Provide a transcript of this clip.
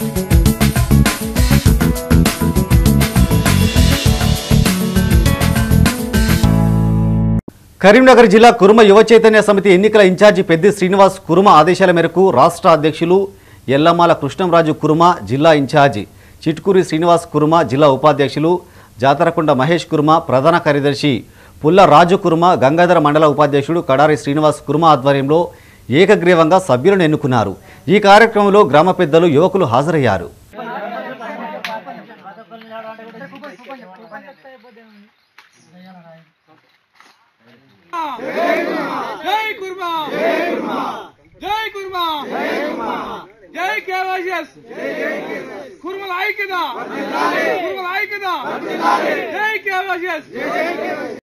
కరీంనగర్ జిల్లా కురుమ యువ చైతన్య సమితి ఎన్నికల ఇన్ఛార్జి పెద్ది శ్రీనివాస్ కురుమ ఆదేశాల మేరకు రాష్ట్ర అధ్యక్షులు ఎల్లమాల కృష్ణంరాజు కురుమ జిల్లా ఇన్ఛార్జి చిట్కూరి శ్రీనివాస్ కురుమ జిల్లా ఉపాధ్యక్షులు జాతరకొండ మహేష్ కుర్మ ప్రధాన కార్యదర్శి పుల్ల రాజు కుర్మ గంగాధర మండల ఉపాధ్యక్షుడు కడారి శ్రీనివాస్ కుర్మ ఆధ్వర్యంలో ఏకగ్రీవంగా సభ్యులను ఎన్నుకున్నారు ఈ కార్యక్రమంలో గ్రామ పెద్దలు యువకులు హాజరయ్యారు జై కుర్మా జై కుర్మా జై కుర్మా జై కేవైఎస్ కుర్మల ఐక్యత కుర్మల ఐక్యత జై కేవైఎస్